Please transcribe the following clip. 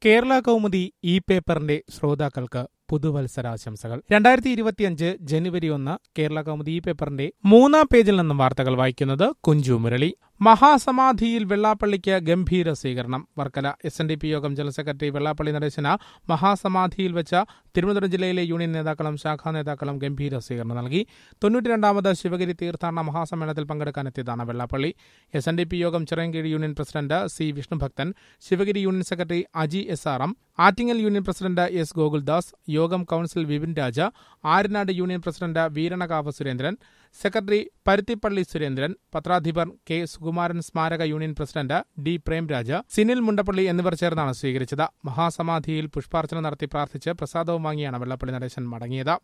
കേരള കൗമുദി ഈ പേപ്പറിന്റെ ശ്രോതാക്കൾക്ക് പുതുവത്സരാശംസകൾ രണ്ടായിരത്തി ഇരുപത്തിയഞ്ച് ജനുവരി ഒന്ന് കേരള കൗമുദി ഈ പേപ്പറിന്റെ മൂന്നാം പേജിൽ നിന്നും വാർത്തകൾ വായിക്കുന്നത് കുഞ്ചു മുരളി മഹാസമാധിയിൽ വെള്ളാപ്പള്ളിക്ക് ഗംഭീര സ്വീകരണം Varkala S N D P യോഗം ജനറൽ സെക്രട്ടറി വെള്ളാപ്പള്ളി നടേശന് മഹാസമാധിയിൽ വെച്ച തിരുവനന്തപുരം ജില്ലയിലെ യൂണിയൻ നേതാക്കളും ശാഖാ നേതാക്കളും ഗംഭീര സ്വീകരണം നൽകി തൊണ്ണൂറ്റിരണ്ടാമത് ശിവഗിരി തീർത്ഥാടന മഹാസമ്മേളനത്തിൽ പങ്കെടുക്കാനെത്തിയതാണ് Vellappally S N D P യോഗം Chirayinkeezhu union president C Vishnubhakthan Sivagiri union secretary Aji S R M Attingal union president S Gokuldas യോഗം council Vipin Raja Aryanad union president Veeranakavu Surendran secretary Paruthippally Surendran പത്രാധിപർ കെ സുകുമാരൻ സ്മാരക union president D Premraja Sinil Mundappally എന്നിവർ ചേർന്നാണ് സ്വീകരിച്ചത് മഹാസമാധിയിൽ പുഷ്പാർച്ചന നടത്തി പ്രാർത്ഥിച്ച് പ്രസാദവും വാങ്ങിയാണ് വെള്ളപ്പള്ളി നടേശൻ മടങ്ങിയത്